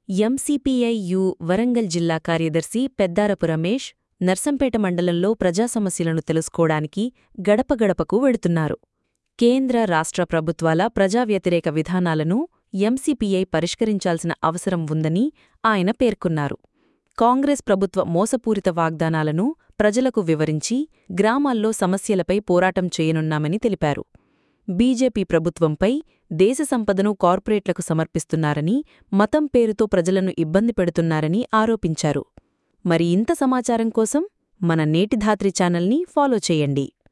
MCPIU Warangal జిల్లా కార్యదర్శి పెద్దారపు రమేష్ నర్సంపేట మండలంలో ప్రజా సమస్యలను తెలుసుకోవడానికి గడప గడపకు వెడుతున్నారు కేంద్ర రాష్ట్ర ప్రభుత్వాల ప్రజా వ్యతిరేక విధానాలను ఎంసీపీఐ పరిష్కరించాల్సిన అవసరం ఉందని ఆయన పేర్కొన్నారు కాంగ్రెస్ ప్రభుత్వ మోసపూరిత వాగ్దానాలను ప్రజలకు వివరించి గ్రామాల్లో సమస్యలపై పోరాటం చేయనున్నామని తెలిపారు బీజేపీ ప్రభుత్వంపై దేశ సంపదను కార్పొరేట్లకు సమర్పిస్తున్నారని మతం పేరుతో ప్రజలను ఇబ్బంది పెడుతున్నారని ఆరోపించారు మరి ఇంత సమాచారం కోసం మన నేటి ధాత్రి ఛానల్ని ఫాలో చేయండి